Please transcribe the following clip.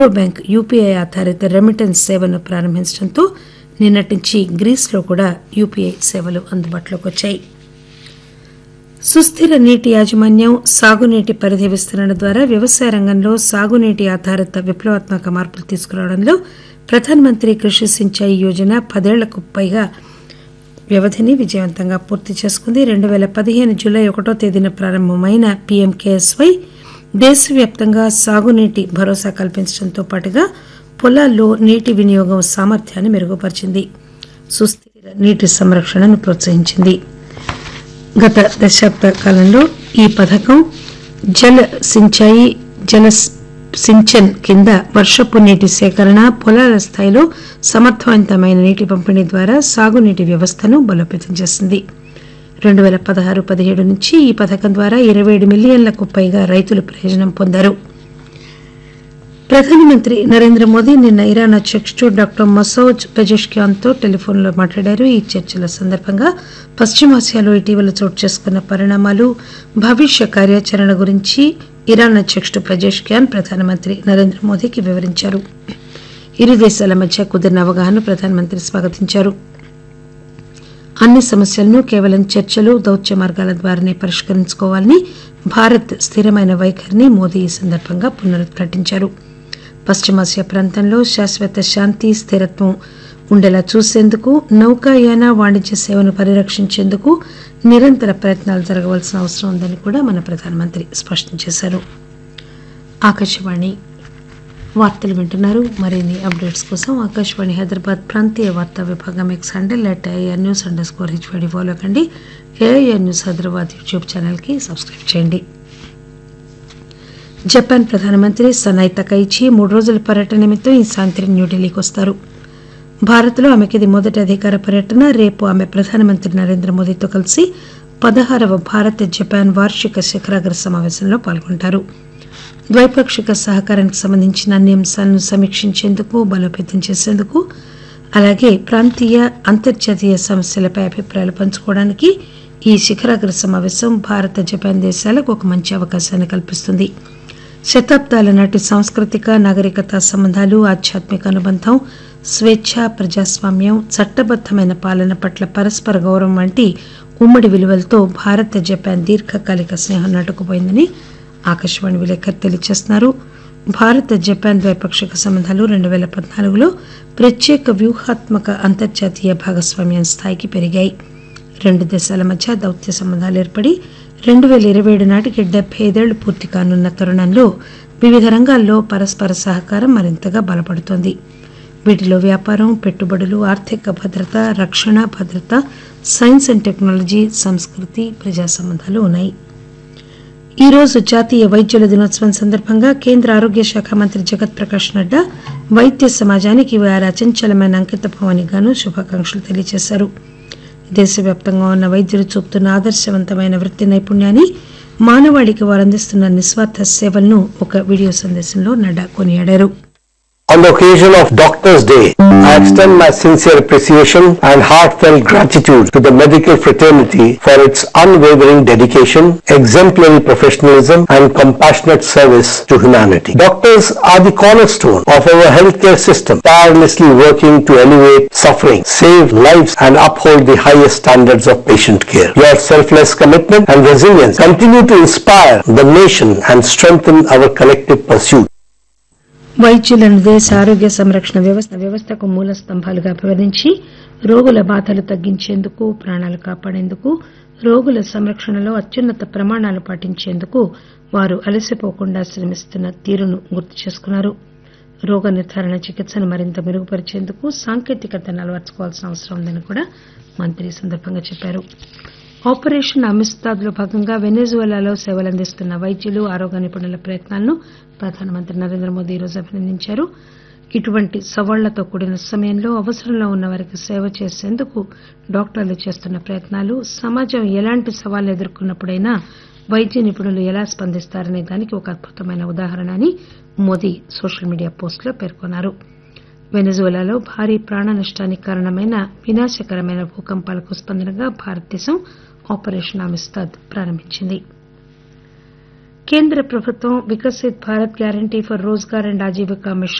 Reserve bank UPI ఆధారిత remittance సేవను ప్రారంభించడంతో నిన్నటి నుంచి గ్రీస్లో కూడా యూపీఐ సేవలు అందుబాటులోకి వచ్చాయి సుస్థిర నీటి యాజమాన్యం సాగునీటి పరిధి విస్తరణ ద్వారా వ్యవసాయ రంగంలో సాగునీటి ఆధారిత విప్లవాత్మక మార్పులు తీసుకురావడంలో ప్రధానమంత్రి కృషి సించాయి యోజన పదేళ్లకు పైగా వ్యవధిని విజయవంతంగా పూర్తి చేసుకుంది రెండు పేల పదిహేను జూలై ఒకటో తేదీన ప్రారంభమైన పీఎంకేఎస్వై దేశవ్యాప్తంగా సాగునీటి భరోసా కల్పించడంతో పాటుగా పొలాల్లో నీటి వినియోగం సామర్థ్యాన్ని మెరుగుపరిచింది సుస్థిర నీటి సంరక్షణను ప్రోత్సహించింది గత దశాబ్ద కాలంలో ఈ పథకం జల సించాయి జల సించన్ కింద వర్షపు నీటి సేకరణ పొలాల స్థాయిలో సమర్థవంతమైన నీటి పంపిణీ ద్వారా సాగునీటి వ్యవస్థను బలోపేతం చేసింది రెండు పేల పదహారు పదిహేడు నుంచి ఈ పథకం ద్వారా ఇరవై ఏడు మిలియన్లకు పైగా రైతులు ప్రయోజనం పొందారు ప్రధానమంత్రి నరేంద్ర మోదీ నిన్న ఇరాన్ అధ్యకుడు డాక్టర్ మసౌద్ పెజెష్కియాన్ తో టెలిఫోన్లో మాట్లాడారు ఈ చర్చల సందర్భంగా పశ్చిమాసియాలో ఇటీవల చోటు చేసుకున్న పరిణామాలు భవిష్య కార్యాచరణ గురించి ఇరాన్ అధ్యకుడు పెజెష్కియాన్ ప్రధానమంత్రి నరేంద్ర మోదీకి వివరించారు ఇరు దేశాల మధ్య కుదిరిన అవగాహనను ప్రధానమంత్రి స్వాగతించారు అన్ని సమస్యలను కేవలం చర్చలు దౌత్య మార్గాల ద్వారానే పరిష్కరించుకోవాలని భారత్ స్థిరమైన వైఖరిని మోదీ ఈ సందర్భంగా పునరుద్ఘాటించారు పశ్చిమాసియా ప్రాంతంలో శాశ్వత శాంతి స్థిరత్వం ఉండేలా చూసేందుకు నౌకాయాన వాణిజ్య సేవను పరిరక్షించేందుకు నిరంతర ప్రయత్నాలు జరగవలసిన అవసరం ఉందని కూడా మన ప్రధానమంత్రి స్పష్టం చేశారు ఆకాశవాణి వార్తలు వింటున్నారు మరిన్ని అప్డేట్స్ కోసం ఆకాశవాణి హైదరాబాద్ ప్రాంతీయ వార్తా విభాగం X handle at AIR news underscore HYD follow కండి ఏఐఆర్ న్యూస్ హైదరాబాద్ యూట్యూబ్ ఛానల్కి సబ్స్క్రైబ్ చేయండి జపాన్ ప్రధానమంత్రి సనాయ్ తకైచి మూడు రోజుల పర్యటన నిమిత్తం ఈ సాయంత్రం న్యూఢిల్లీకి వస్తారు భారత్లో ఆమెకి ఇది మొదటి అధికార పర్యటన రేపు ఆమె ప్రధానమంత్రి నరేంద్ర మోదీతో కలిసి పదహారవ భారత్ జపాన్ వార్షిక శిఖరాగ్ర సమావేశంలో పాల్గొంటారు ద్వైపాక్షిక సహకారానికి సంబంధించిన అన్ని అంశాలను సమీక్షించేందుకు బలోపేతం చేసేందుకు అలాగే ప్రాంతీయ అంతర్జాతీయ సమస్యలపై అభిప్రాయాలు పంచుకోవడానికి ఈ శిఖరాగ్ర సమావేశం భారత జపాన్ దేశాలకు ఒక మంచి అవకాశాన్ని కల్పిస్తుంది శతాబ్దాల నాటి సాంస్కృతిక నాగరికత సంబంధాలు ఆధ్యాత్మిక అనుబంధం స్వేచ్ఛ ప్రజాస్వామ్యం చట్టబద్దమైన పాలన పట్ల పరస్పర గౌరవం వంటి ఉమ్మడి విలువలతో భారత్ జపాన్ దీర్ఘకాలిక స్నేహం నాటుకుపోయిందని ఆకాశవాణి విలేకరి తెలియజేస్తున్నారు భారత్ జపాన్ ద్వైపాక్షిక సంబంధాలు రెండు పేల పద్నాలుగులో ప్రత్యేక వ్యూహాత్మక అంతర్జాతీయ భాగస్వామ్యం స్థాయికి పెరిగాయి రెండు దేశాల మధ్య దౌత్య సంబంధాలు ఏర్పడి రెండు పేల ఇరవై ఏడు నాటికి డెబ్బై ఐదేళ్లు పూర్తి కానున్న తరుణంలో వివిధ రంగాల్లో పరస్పర సహకారం మరింతగా బలపడుతోంది వీటిలో వ్యాపారం పెట్టుబడులు ఆర్థిక భద్రత రక్షణ భద్రత సైన్స్ అండ్ టెక్నాలజీ సంస్కృతి ప్రజా సంబంధాలు ఉన్నాయి ఈ రోజు జాతీయ వైద్యుల దినోత్సవం సందర్భంగా కేంద్ర ఆరోగ్య శాఖ మంత్రి జగత్ ప్రకాష్ నడ్డా వైద్య సమాజానికి వారి అచంచలమైన అంకితభావానికి గాను శుభాకాంక్షలు తెలియజేశారు దేశవ్యాప్తంగా ఉన్న వైద్యులు చూపుతున్న ఆదర్శవంతమైన వృత్తి నైపుణ్యాన్ని మానవాళికి వారు అందిస్తున్న నిస్వార్థ సేవలను ఒక వీడియో సందేశంలో నడ్డా కొనియాడారు On the occasion of Doctors' Day, I extend my sincere appreciation and heartfelt gratitude to the medical fraternity for its unwavering dedication, exemplary professionalism, and compassionate service to humanity. Doctors are the cornerstone of our healthcare system, tirelessly working to alleviate suffering, save lives, and uphold the highest standards of patient care. Your selfless commitment and resilience continue to inspire the nation and strengthen our collective pursuit. వైద్యులను దేశ ఆరోగ్య సంరక్షణ వ్యవస్థ వ్యవస్థకు మూల స్తంభాలుగా అభివర్ణించి రోగుల బాధలు తగ్గించేందుకు ప్రాణాలు కాపాడేందుకు రోగుల సంరక్షణలో అత్యున్నత ప్రమాణాలు పాటించేందుకు వారు అలసిపోకుండా శ్రమిస్తున్న తీరును గుర్తు చేసుకున్నారు రోగ నిర్ధారణ చికిత్సను మరింత మెరుగుపరిచేందుకు సాంకేతికతను అలవర్చుకోవాల్సిన అవసరం ఉందని కూడా మంత్రి ఈ సందర్భంగా చెప్పారు ఆపరేషన్ అమిస్తాద్ లో భాగంగా వెనెజువెలాలో సేవలందిస్తున్న వైద్యులు ఆరోగ్య నిపుణుల ప్రయత్నాలను ప్రధానమంత్రి నరేంద్ర మోదీ ఈరోజు అభినందించారు ఇటువంటి సవాళ్లతో కూడిన సమయంలో అవసరంలో ఉన్న వారికి సేవ చేసేందుకు డాక్టర్లు చేస్తున్న ప్రయత్నాలు సమాజం ఎలాంటి సవాళ్లు ఎదుర్కొన్నప్పుడైనా వైద్య నిపుణులు ఎలా స్పందిస్తారనే దానికి ఒక అద్భుతమైన ఉదాహరణ అని మోదీ సోషల్ మీడియా పోస్టులో పేర్కొన్నారు వెనజువెలాలో భారీ ప్రాణ నష్టానికి కారణమైన వినాశకరమైన భూకంపాలకు స్పందనగా భారతదేశం ఆపరేషన్ అమిస్తాద్ ప్రారంభించింది కేంద్ర ప్రభుత్వం Viksit Bharat guarantee for Rozgar and Ajeevika machine